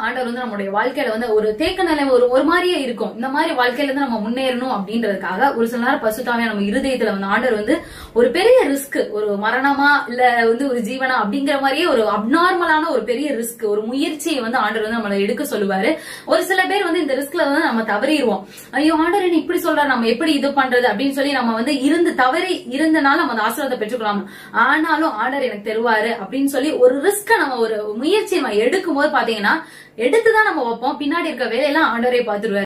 ஆண்டவர் வந்து நம்மளுடைய வாழ்க்கையில வந்து ஒரு தேக்க நிலை ஒரு ஒரு மாதிரியே இருக்கும் இந்த மாதிரி வாழ்க்கையில இருந்து நம்ம முன்னேறணும் அப்படின்றதுக்காக ஒரு சில நேரம் பசுத்தாவே நம்ம இருதயத்துல வந்து ஆண்டவர் வந்து ஒரு பெரிய ரிஸ்க் ஒரு மரணமா இல்ல வந்து ஒரு ஜீவனா அப்படிங்கிற மாதிரியே ஒரு அப்நார்மலான ஒரு பெரிய ரிஸ்க் ஒரு முயற்சியை வந்து ஆண்டவர் வந்து நம்மளை எடுக்க சொல்லுவாரு ஒரு சில பேர் வந்து இந்த ரிஸ்க்ல வந்து நம்ம தவறிடுவோம் ஐயோ ஆண்டவர் என்ன இப்படி சொல்றாரு நம்ம எப்படி இது பண்றது அப்படின்னு சொல்லி நம்ம வந்து இருந்து தவறி இருந்தனால நம்ம அந்த ஆசீர்வாதத்தை பெற்றுக்கலாம் ஆனாலும் ஆண்டவர் எனக்கு தருவாரு அப்படின்னு சொல்லி ஒரு ரிஸ்க நம்ம ஒரு முயற்சியை நம்ம எடுக்கும் போது பாத்தீங்கன்னா எடுத்துதான் நம்ம வைப்போம் பின்னாடி இருக்க வேலையெல்லாம் ஆண்டவரே பாத்துருவாரு